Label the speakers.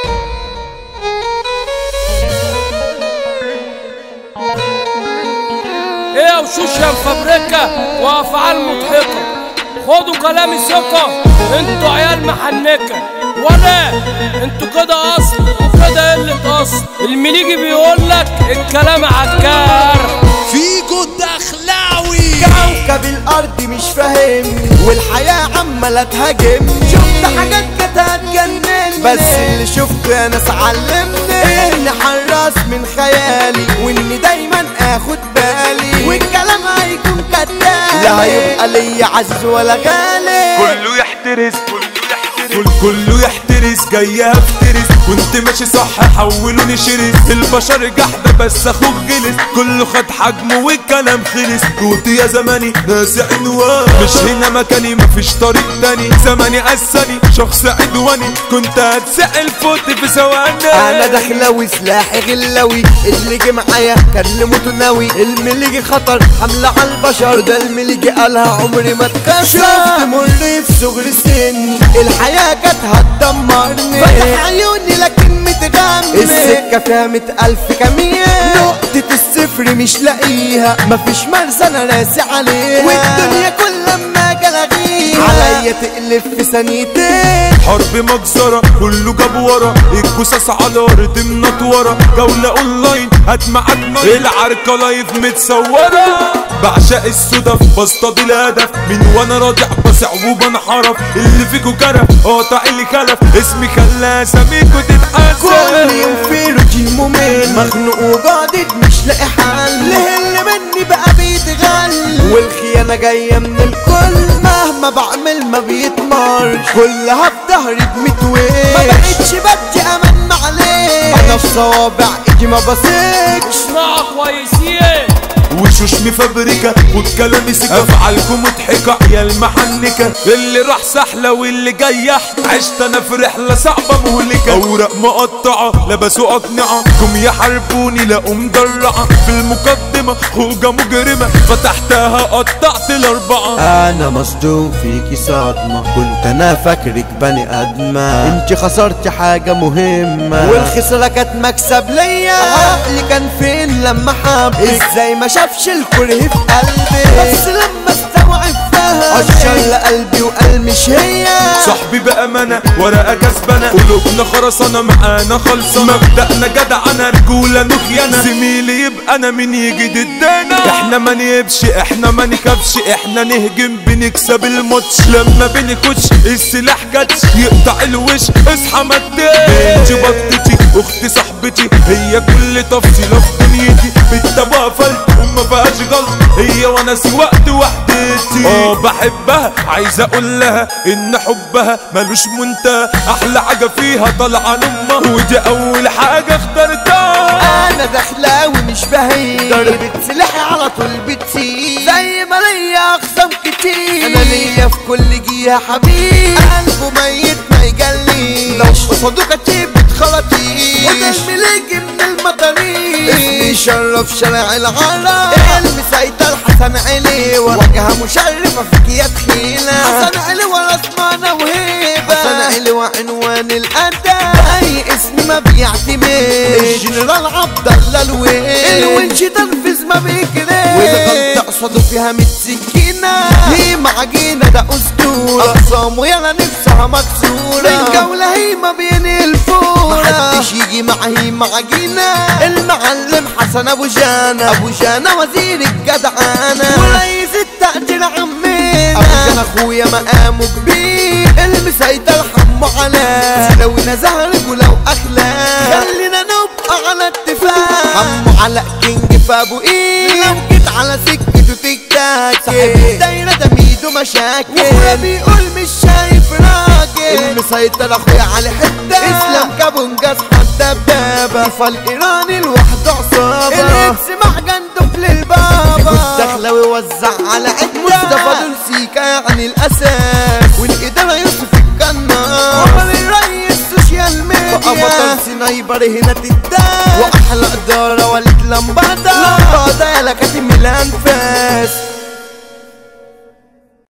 Speaker 1: ايه يا وشوش يا مفبركة وافعال مضحكة خدوا كلامي ثقة انتوا عيال محنكة ولا انتوا كده اصل وكده قلة اصل المليجي بيقولك الكلام عالجار
Speaker 2: فيجو الدخلاوي
Speaker 3: كوكب الارض مش فاهمني والحياة عمالة تهاجمني شفت حاجات كانت هتجنني بس اللي شفته يا ناس علمني اني حراس من خيالي واني دايما اخد بالي والكلام هيكون كداب لا هيبقى ليا عزيز ولا غالي
Speaker 4: كله يحترس كل كله يحترس جاي افترس كنت ماشي صح حولوني شرس البشر جحدة بس اخوك جلس كله خد حجمه والكلام خلص روت يا زماني ناس عنوان مش هنا مكاني مفيش طريق تاني زماني قساني شخص عدواني كنت هتسأل فوت في ثواني
Speaker 3: انا دخلاوي سلاحي غلاوي اللي جه معايا كان لموته ناوي المليجي خطر حملة على البشر ده المليجي قالها عمري ما اتكسر شفت مر في صغر سني الحياة كانت هتدمرني فتح عيوني لكن متغمي السكة فيها مئة ألف كمية نقطة الصفر مش لاقيها مفيش مرسى انا راسي عليها والدنيا كل لما اجي الغيها عليا تقلب في ثانيتين
Speaker 4: حرب مجزرة كله جاب ورا الجثث على ارض منطورة جولة اونلاين هات معاك نار العركة لايف متصورة بعشق الصدف بصطاد الهدف من وانا راجع بسع وبنحرف اللي فيكو كرف قاطع اللي خلف اسمي خلى اساميكو
Speaker 3: كل
Speaker 4: تتحسن
Speaker 3: يوم في روتين ممل مخنوق وقاعد مش لاقي حل ليه اللي مني بقى بيتغل والخيانة جاية من الكل مهما بعمل ما بيتمرش كلها في ظهري بمتويش ما بقتش بدي امان عليه انا في صوابع ايدي ما بثقش
Speaker 1: اسمعوا كويسين
Speaker 4: وشوش مفبركة والكلام سكة افعالكم مضحكة عيال محنكة اللي راح سحلة واللي جاي يحت عشت انا في رحلة صعبة مهلكة اوراق مقطعة لبسوا اقنعة كم يحاربوني لقوا مدرعة في المقدمة خوجة مجرمة فتحتها قطعت الاربعة
Speaker 3: انا مصدوم فيكي صدمة كنت انا فاكرك بني ادمة انت خسرت حاجة مهمة والخسارة كانت مكسب ليا عقلي كان فين لما حبك ازاي ما شافش الكره في قلبي بس لما استوعب فيها عشان قلبي وقال مش هي
Speaker 4: صاحبي بأمانة ورقة كسبانة قلوبنا خرسانة معانا خلصانة مبدأنا جدعنة رجولة نخيانة زميلي يبقى أنا مين يجي ضدنا احنا ما نيبش احنا ما نخافش احنا نهجم بنكسب الماتش لما بنخش السلاح جاتش يقطع الوش اصحى ما بنت بطتي اختي صاحبتي هي كل تفصيلة في دنيتي بالتبقى فلت وما فيهاش غلط هي وانا وقت وحدتي اه بحبها عايز اقول لها ان حبها ملوش منتهى احلى حاجه فيها طالعه لامها ودي اول حاجه اخترتها
Speaker 3: انا دخلاوي مش بهيج ضربة سلاحي على طول بتسيب زي ما ليا اقسام كتير انا ليا في كل جهة حبيب قلبه ميت ما يجلي لو قصاده كتيب بتخلطيش وده المليجي من المطاريش اسمي شرف شارع العرب المسيطر حسن عليوة واجهة مشرفة فيك يا تخيلة حسن عليوة رسمانة وهيبة حسن عليوة عنوان الأدب أي اسم ما بيعتمد الجنرال عبد الله الويل الونش تنفذ ما بيكرهش والغلطة قصاده فيها ميت سكينة هي معجينة ده أسطورة أقسامه يلا نفسها مكسورة الجولة هي ما بين الفورة محدش يجي معي معجينة المعلم حسن أبو جانا أبو جانا وزير الجدعانة ورئيس التقدير عمنا أبو جانا أخويا مقامه كبير المسيطر حمو على سلوينا زهر ولو أخلاق خلينا نبقى على اتفاق حمو على كينج في أبو إيه لو جيت على سكته تيك تاك صاحب الدايرة ده ميدو مشاكل واخويا بيقول مش شايف راجل المسيطر اخويا على حتة اسلام كابونجاز حد دبابة فالايراني لوحده عصابة الاكس معجن للبابا دخلاوي وزع على عدة مصطفى دول سيكا يعني الاساس والادارة يوسف الجنار عمر الريس سوشيال ميديا بطل سنايبر هنا تداس واحلى ادارة وليد لمبادة لمبادة يا كاتم الانفاس